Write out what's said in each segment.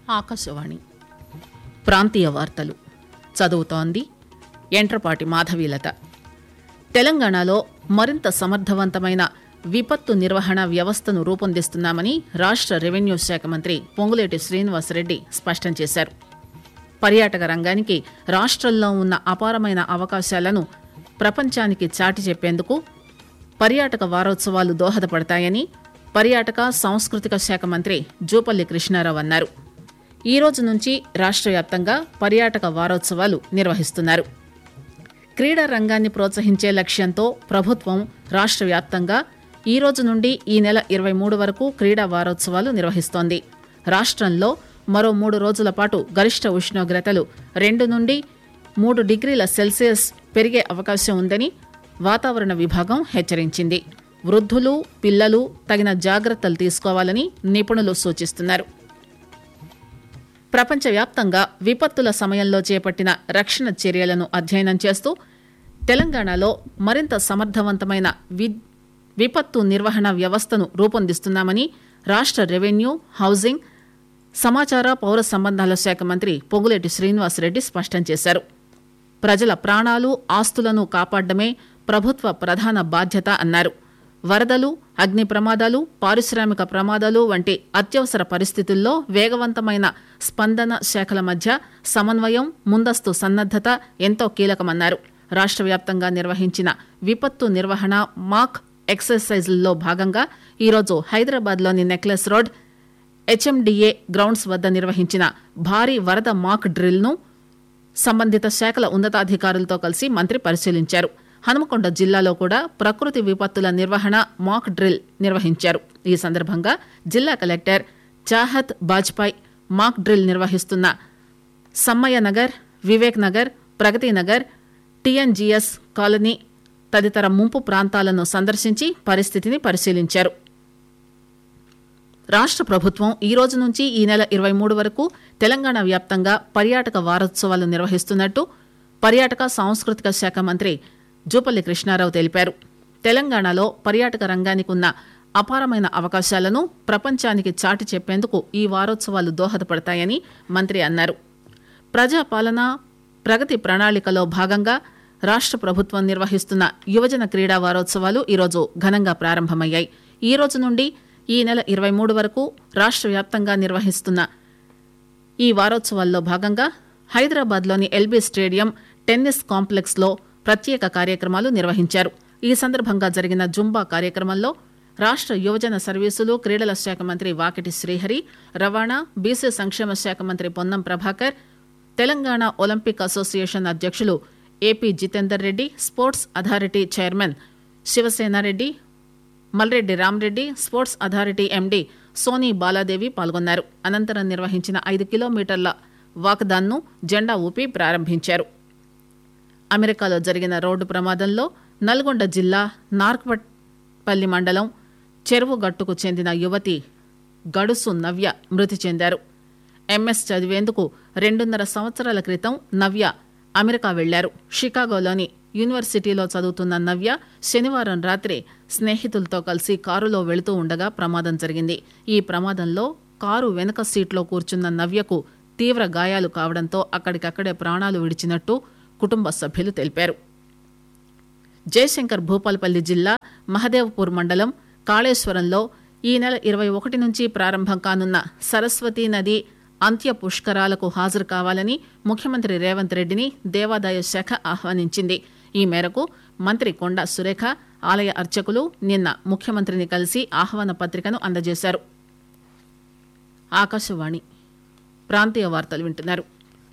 ఆకాశవాణి ప్రాంతీయ వార్తలు చదువుతోంది ఎంట్రపాటి మాధవీలత తెలంగాణలో మరింత సమర్థవంతమైన విపత్తు నిర్వహణ వ్యవస్థను రూపొందిస్తున్నామని రాష్ట రెవెన్యూ శాఖ మంత్రి పొంగులేటి శ్రీనివాసరెడ్డి స్పష్టం చేశారు పర్యాటక రంగానికి రాష్ట్రంలో ఉన్న అపారమైన అవకాశాలను ప్రపంచానికి చాటి చెప్పేందుకు పర్యాటక వారోత్సవాలు దోహదపడతాయని పర్యాటక సాంస్కృతిక శాఖ మంత్రి జూపల్లి కృష్ణారావు అన్నారు ఈ రోజు నుంచి రాష్ట్ర వ్యాప్తంగా పర్యాటక వారోత్సవాలు నిర్వహిస్తున్నారు క్రీడా రంగాన్ని ప్రోత్సహించే లక్ష్యంతో ప్రభుత్వం రాష్ట్ర వ్యాప్తంగా ఈ రోజు నుండి ఈ నెల ఇరవై మూడు వరకు క్రీడా వారోత్సవాలు నిర్వహిస్తోంది రాష్ట్రంలో మరో మూడు రోజుల పాటు గరిష్ట ఉష్ణోగ్రతలు రెండు నుండి మూడు డిగ్రీల సెల్సియస్ పెరిగే అవకాశం ఉందని వాతావరణ విభాగం హెచ్చరించింది వృద్ధులు పిల్లలు తగిన జాగ్రత్తలు తీసుకోవాలని నిపుణులు సూచిస్తున్నారు ప్రపంచవ్యాప్తంగా విపత్తుల సమయంలో చేపట్టిన రక్షణ చర్యలను అధ్యయనం చేస్తూ తెలంగాణలో మరింత సమర్థవంతమైన వి విపత్తు నిర్వహణ వ్యవస్థను రూపొందిస్తున్నామని రాష్ట రెవెన్యూ హౌసింగ్ సమాచార పౌర సంబంధాల శాఖ మంత్రి పొంగులేటి శ్రీనివాసరెడ్డి స్పష్టం చేశారు ప్రజల ప్రాణాలు ఆస్తులను కాపాడమే ప్రభుత్వ ప్రధాన బాధ్యత అన్నారు వరదలు అగ్ని ప్రమాదాలు పారిశ్రామిక ప్రమాదాలు వంటి అత్యవసర పరిస్థితుల్లో వేగవంతమైన స్పందన శాఖల మధ్య సమన్వయం ముందస్తు సన్నద్దత ఎంతో కీలకమన్నారు రాష్ట్ర వ్యాప్తంగా నిర్వహించిన విపత్తు నిర్వహణ మాక్ ఎక్సర్సైజ్ల్లో భాగంగా ఈరోజు హైదరాబాద్లోని నెక్లెస్ రోడ్ హెచ్ఎండిఏ గ్రౌండ్స్ వద్ద నిర్వహించిన భారీ వరద మాక్ డ్రిల్ను సంబంధిత శాఖల ఉన్నతాధికారులతో కలిసి మంత్రి పరిశీలించారు హనుమకొండ జిల్లాలో కూడా ప్రకృతి విపత్తుల నిర్వహణ మాక్ డ్రిల్ నిర్వహించారు ఈ సందర్భంగా జిల్లా collector Chahat Bajpai mock drill నిర్వహిస్తున్న సమ్మయ్య నగర్ వివేక్ నగర్ ప్రగతి నగర్ టీఎన్జీఎస్ కాలనీ తదితర ముంపు ప్రాంతాలను సందర్శించి పరిస్థితిని పరిశీలించారు రాష్ట్ర ప్రభుత్వం ఈ రోజు నుంచి ఈ నెల ఇరవై మూడు వరకు తెలంగాణ వ్యాప్తంగా పర్యాటక వారోత్సవాలు నిర్వహిస్తున్నట్టు పర్యాటక సాంస్కృతిక శాఖ మంత్రి జూపల్లి కృష్ణారావు తెలిపారు తెలంగాణలో పర్యాటక రంగానికి ఉన్న అపారమైన అవకాశాలను ప్రపంచానికి చాటి చెప్పేందుకు ఈ వారోత్సవాలు దోహదపడతాయని మంత్రి అన్నారు ప్రజాపాలన ప్రగతి ప్రణాళికలో భాగంగా రాష్ట్ర ప్రభుత్వం నిర్వహిస్తున్న యువజన క్రీడా వారోత్సవాలు ఈరోజు ఘనంగా ప్రారంభమయ్యాయి ఈ రోజు నుండి ఈ నెల ఇరవై మూడు వరకు రాష్ట్ర వ్యాప్తంగా నిర్వహిస్తున్న ఈ వారోత్సవాల్లో భాగంగా హైదరాబాద్లోని ఎల్బీ స్టేడియం టెన్నిస్ కాంప్లెక్స్లో ప్రత్యేక కార్యక్రమాలు నిర్వహించారు ఈ సందర్భంగా జరిగిన జుంబా కార్యక్రమంలో రాష్ట్ర యువజన సర్వీసులు క్రీడల శాఖ మంత్రి వాకిటి శ్రీహరి రవాణా బీసీ సంక్షేమ శాఖ మంత్రి పొన్నం ప్రభాకర్ తెలంగాణ ఒలింపిక్ అసోసియేషన్ అధ్యక్షులు AP Jithender Reddy sports authority chairman Sivasenareddy Malreddy Ramreddy sports authority MD Soni Baladevi పాల్గొన్నారు అనంతరం నిర్వహించిన ఐదు కిలోమీటర్ల వాక్దాన్ను జెండా ఊపి ప్రారంభించారు అమెరికాలో జరిగిన రోడ్డు ప్రమాదంలో నల్గొండ జిల్లా నార్కపల్లి మండలం చెరువు గట్టుకు చెందిన యువతి గడుసు నవ్య మృతి చెందారు ఎంఎస్ చదివేందుకు రెండున్నర సంవత్సరాల క్రితం నవ్య అమెరికా వెళ్లారు షికాగోలోని యూనివర్సిటీలో చదువుతున్న నవ్య శనివారం రాత్రి స్నేహితులతో కలిసి కారులో వెళుతూ ఉండగా ప్రమాదం జరిగింది ఈ ప్రమాదంలో కారు వెనుక సీట్లో కూర్చున్న నవ్యకు తీవ్ర గాయాలు కావడంతో అక్కడికక్కడే ప్రాణాలు విడిచినట్టు కుటుంబ సభ్యులు తెలిపారు జయశంకర్ భూపాలపల్లి జిల్లా మహదేవ్పూర్ మండలం కాళేశ్వరంలో ఈ నెల ఇరవై ఒకటి నుంచి ప్రారంభం కానున్న సరస్వతీ నది అంత్య పుష్కరాలకు హాజరు కావాలని ముఖ్యమంత్రి రేవంత్ రెడ్డిని దేవాదాయ శాఖ ఆహ్వానించింది ఈ మేరకు మంత్రి కొండా సురేఖ ఆలయ అర్చకులు నిన్న ముఖ్యమంత్రిని కలిసి ఆహ్వాన పత్రికను అందజేశారు ఆకాశవాణి ప్రాంతీయ వార్తలు వింటున్నారు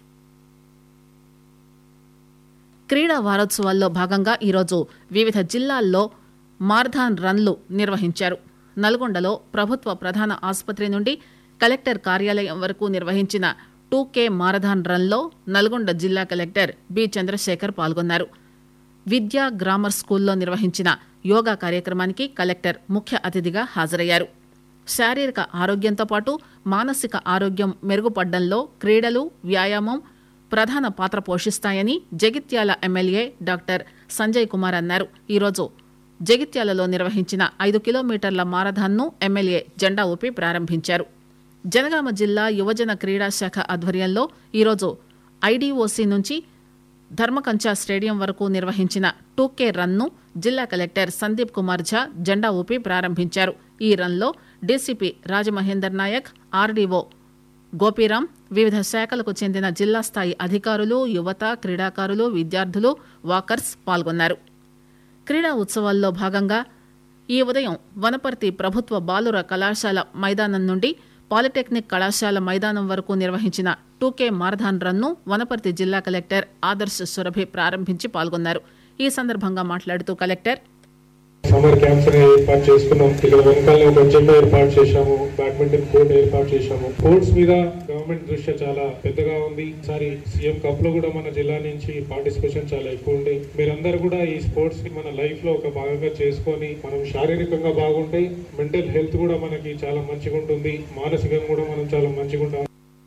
క్రీడా వారోత్సవాల్లో భాగంగా ఈరోజు వివిధ జిల్లాల్లో మారథాన్ రన్లు నిర్వహించారు నల్గొండలో ప్రభుత్వ ప్రధాన ఆసుపత్రి నుండి కలెక్టర్ కార్యాలయం వరకు నిర్వహించిన టూ కే మారథాన్ రన్లో నల్గొండ జిల్లా కలెక్టర్ బి చంద్రశేఖర్ పాల్గొన్నారు విద్యా గ్రామర్ స్కూల్లో నిర్వహించిన యోగా కార్యక్రమానికి కలెక్టర్ ముఖ్య అతిథిగా హాజరయ్యారు శారీరక ఆరోగ్యంతో పాటు మానసిక ఆరోగ్యం మెరుగుపడ్డంలో క్రీడలు వ్యాయామం ప్రధాన పాత్ర పోషిస్తాయని జగిత్యాల ఎమ్మెల్యే డాక్టర్ సంజయ్ కుమార్ అన్నారు ఈరోజు జగిత్యాలలో నిర్వహించిన ఐదు కిలోమీటర్ల మారథాన్ను ఎమ్మెల్యే జెండా ఊపి ప్రారంభించారు జనగామ జిల్లా యువజన క్రీడా శాఖ ఆధ్వర్యంలో ఈరోజు ఐడీఓసీ నుంచి ధర్మకంచా స్టేడియం వరకు నిర్వహించిన టూకే రన్ను జిల్లా కలెక్టర్ సందీప్ కుమార్ ఝా జెండా ఊపి ప్రారంభించారు ఈ రన్లో డీసీపీ రాజమహేందర్ నాయక్ ఆర్డీఓ గోపీరాం వివిధ శాఖలకు చెందిన జిల్లా స్థాయి అధికారులు యువత క్రీడాకారులు విద్యార్థులు వాకర్స్ పాల్గొన్నారు క్రీడా ఉత్సవాల్లో భాగంగా ఈ ఉదయం వనపర్తి ప్రభుత్వ బాలుర కళాశాల మైదానం నుండి పాలిటెక్నిక్ కళాశాల మైదానం వరకు నిర్వహించిన టూకే మారథాన్ రన్ను వనపర్తి జిల్లా కలెక్టర్ ఆదర్శ సురభి ప్రారంభించి పాల్గొన్నారు ఈ సందర్భంగా మాట్లాడుతూ కలెక్టర్ సమ్మర్ క్యాంప్స్ ని ఏర్పాటు చేసుకున్నాం ఇక్కడ వెనకాల ఒక జెండా ఏర్పాటు చేశాము బ్యాడ్మింటన్ కోర్ట్ ఏర్పాటు చేశాము స్పోర్ట్స్ మీద గవర్నమెంట్ దృష్టి చాలా పెద్దగా ఉంది ఈసారి సీఎం కప్ లో కూడా మన జిల్లా నుంచి పార్టిసిపేషన్ చాలా ఎక్కువ ఉంది మీరందరూ కూడా ఈ స్పోర్ట్స్ ని మన లైఫ్ లో ఒక భాగంగా చేసుకొని మనం శారీరకంగా బాగుంటే మెంటల్ హెల్త్ కూడా మనకి చాలా మంచిగా ఉంటుంది మానసికంగా కూడా మనం చాలా మంచిగా ఉంటాం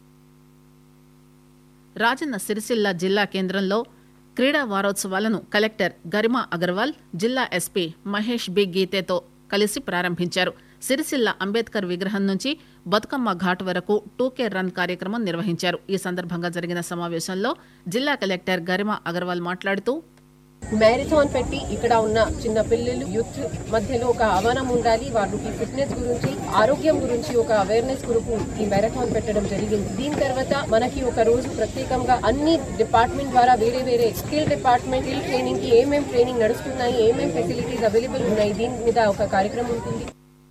రాజన్న సిరిసిల్ల జిల్లా కేంద్రంలో క్రీడా వారోత్సవాలను కలెక్టర్ గరిమా అగర్వాల్ జిల్లా ఎస్పీ మహేష్ బి గీతేతో కలిసి ప్రారంభించారు సిరిసిల్ల అంబేద్కర్ విగ్రహం నుంచి బతుకమ్మ ఘాట్ వరకు టూకే రన్ కార్యక్రమం నిర్వహించారు ఈ సందర్భంగా జరిగిన సమావేశంలో జిల్లా కలెక్టర్ గరిమా అగర్వాల్ మాట్లాడుతూ మ్యారథాన్ పెట్టి ఇక్కడ ఉన్న చిన్న పిల్లలు యూత్ మధ్యలో ఒక ఆహ్వానం ఉండాలి వాళ్ళకి ఫిట్నెస్ గురించి ఆరోగ్యం గురించి ఒక అవేర్నెస్ కొరకు ఈ మ్యారథాన్ పెట్టడం జరిగింది దీని తర్వాత మనకి ఒక రోజు ప్రత్యేకంగా అన్ని డిపార్ట్మెంట్ ద్వారా వేరే వేరే స్కిల్ డిపార్ట్మెంట్ స్కిల్ ట్రైనింగ్ కి ఏమేం ట్రైనింగ్ నడుస్తున్నాయి ఏమేం ఫెసిలిటీస్ అవైలబుల్ ఉన్నాయి దీని మీద ఒక కార్యక్రమం ఉంటుంది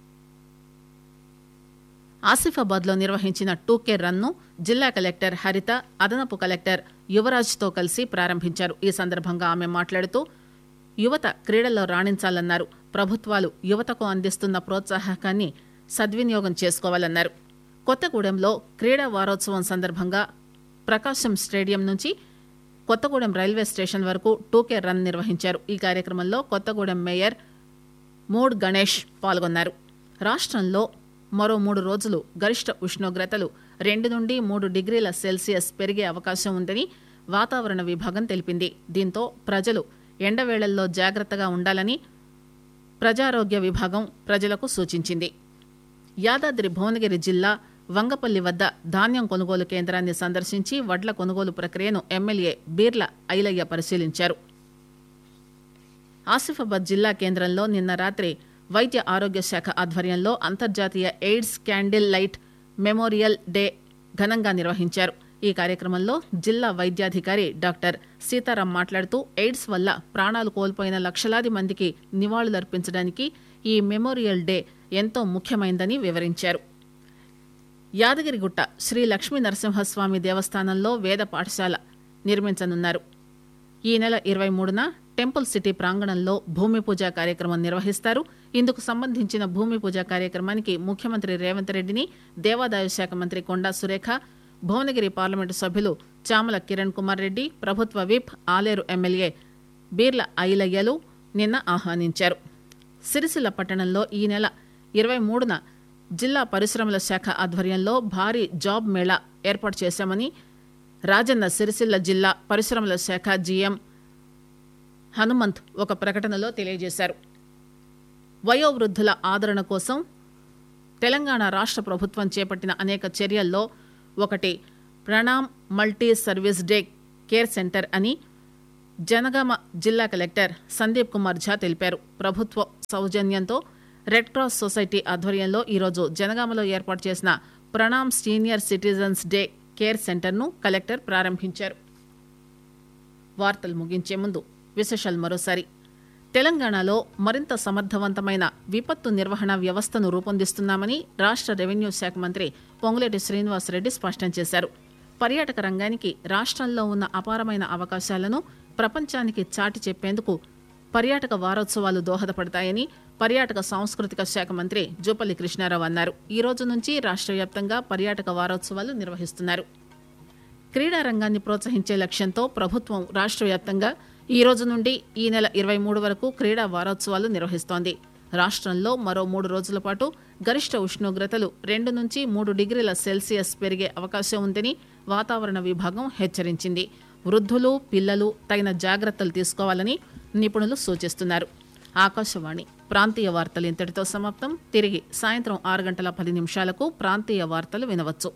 ఆసిఫాబాద్ లో నిర్వహించిన టూకే రన్ను జిల్లా కలెక్టర్ హరిత అదనపు కలెక్టర్ యువరాజ్ తో కలిసి ప్రారంభించారు ఈ సందర్భంగా ఆమె మాట్లాడుతూ యువత క్రీడల్లో రాణించాలన్నారు ప్రభుత్వాలు యువతకు అందిస్తున్న ప్రోత్సాహకాన్ని సద్వినియోగం చేసుకోవాలన్నారు కొత్తగూడెంలో క్రీడా వారోత్సవం సందర్భంగా ప్రకాశం స్టేడియం నుంచి కొత్తగూడెం రైల్వే స్టేషన్ వరకు టూకే రన్ నిర్వహించారు ఈ కార్యక్రమంలో కొత్తగూడెం మేయర్ మూడ్ గణేష్ పాల్గొన్నారు రాష్ట్రంలో మరో మూడు రోజులు గరిష్ట ఉష్ణోగ్రతలు రెండు నుండి మూడు డిగ్రీల సెల్సియస్ పెరిగే అవకాశం ఉందని వాతావరణ విభాగం తెలిపింది దీంతో ప్రజలు ఎండవేళల్లో జాగ్రత్తగా ఉండాలని ప్రజారోగ్య విభాగం ప్రజలకు సూచించింది యాదాద్రి భువనగిరి జిల్లా వంగపల్లి వద్ద ధాన్యం కొనుగోలు కేంద్రాన్ని సందర్శించి వడ్ల కొనుగోలు ప్రక్రియను ఎమ్మెల్యే బీర్ల ఐలయ్య పరిశీలించారు ఆసిఫాబాద్ జిల్లా కేంద్రంలో నిన్న రాత్రి వైద్య ఆరోగ్య శాఖ ఆధ్వర్యంలో అంతర్జాతీయ AIDS candle light memorial day ఘనంగా నిర్వహించారు ఈ కార్యక్రమంలో జిల్లా వైద్యాధికారి డాక్టర్ సీతారాం మాట్లాడుతూ ఎయిడ్స్ వల్ల ప్రాణాలు కోల్పోయిన లక్షలాది మందికి నివాళులర్పించడానికి ఈ మెమోరియల్ డే ఎంతో ముఖ్యమైందని వివరించారు యాదగిరిగుట్ట శ్రీ లక్ష్మీ నరసింహస్వామి దేవస్థానంలో వేద పాఠశాల నిర్మించనున్నారు ఈ నెల ఇరవై మూడున టెంపుల్ సిటీ ప్రాంగణంలో భూమి పూజ కార్యక్రమం నిర్వహిస్తారు ఇందుకు సంబంధించిన భూమి పూజ కార్యక్రమానికి ముఖ్యమంత్రి రేవంత్ రెడ్డిని దేవాదాయ శాఖ మంత్రి కొండా సురేఖ భువనగిరి పార్లమెంటు సభ్యులు చామల కిరణ్ కుమార్ రెడ్డి ప్రభుత్వ విప్ ఆలేరు ఎమ్మెల్యే బీర్ల ఐలయ్యలు నిన్న ఆహ్వానించారు సిరిసిల్ల పట్టణంలో ఈ నెల ఇరవై మూడున జిల్లా పరిశ్రమల శాఖ ఆధ్వర్యంలో భారీ జాబ్ మేళా ఏర్పాటు చేశామని రాజన్న సిరిసిల్ల జిల్లా పరిశ్రమల శాఖ జీఎం హనుమంత్ ఒక ప్రకటనలో తెలియజేశారు వయోవృద్ధుల ఆదరణ కోసం తెలంగాణ రాష్ట్ర ప్రభుత్వం చేపట్టిన అనేక చర్యల్లో ఒకటి Pranam multi service day care centre అని జనగామ జిల్లా కలెక్టర్ సందీప్ కుమార్ ఝా తెలిపారు ప్రభుత్వ సౌజన్యంతో రెడ్ క్రాస్ సొసైటీ ఆధ్వర్యంలో ఈరోజు జనగామలో ఏర్పాటు చేసిన Pranam senior citizens day care సెంటర్ను కలెక్టర్ ప్రారంభించారు వార్తలు ముగించే ముందు విశేషాలు మరోసారి తెలంగాణలో మరింత సమర్థవంతమైన విపత్తు నిర్వహణ వ్యవస్థను రూపొందిస్తున్నామని రాష్ట్ర రెవెన్యూ శాఖ మంత్రి పొంగులేటి శ్రీనివాసరెడ్డి స్పష్టం చేశారు పర్యాటక రంగానికి రాష్ట్రంలో ఉన్న అపారమైన అవకాశాలను ప్రపంచానికి చాటి చెప్పేందుకు పర్యాటక వారోత్సవాలు దోహదపడతాయని పర్యాటక సాంస్కృతిక శాఖ మంత్రి జూపల్లి కృష్ణారావు అన్నారు ఈ రోజు నుంచి రాష్ట్ర వ్యాప్తంగా పర్యాటక వారోత్సవాలు నిర్వహిస్తున్నారు క్రీడా రంగాన్ని ప్రోత్సహించే లక్ష్యంతో ప్రభుత్వం రాష్ట్ర వ్యాప్తంగా ఈ రోజు నుండి ఈ నెల ఇరవై మూడు వరకు క్రీడా వారోత్సవాలు నిర్వహిస్తోంది రాష్ట్రంలో మరో మూడు రోజుల పాటు గరిష్ట ఉష్ణోగ్రతలు రెండు నుంచి మూడు డిగ్రీల సెల్సియస్ పెరిగే అవకాశం ఉందని వాతావరణ విభాగం హెచ్చరించింది వృద్ధులు పిల్లలు తగిన జాగ్రత్తలు తీసుకోవాలని నిపుణులు సూచిస్తున్నారు ఆకాశవాణి ప్రాంతీయ వార్తలు ఇంతటితో సమాప్తం తిరిగి సాయంత్రం ఆరు గంటల పది నిమిషాలకు ప్రాంతీయ వార్తలు వినవచ్చు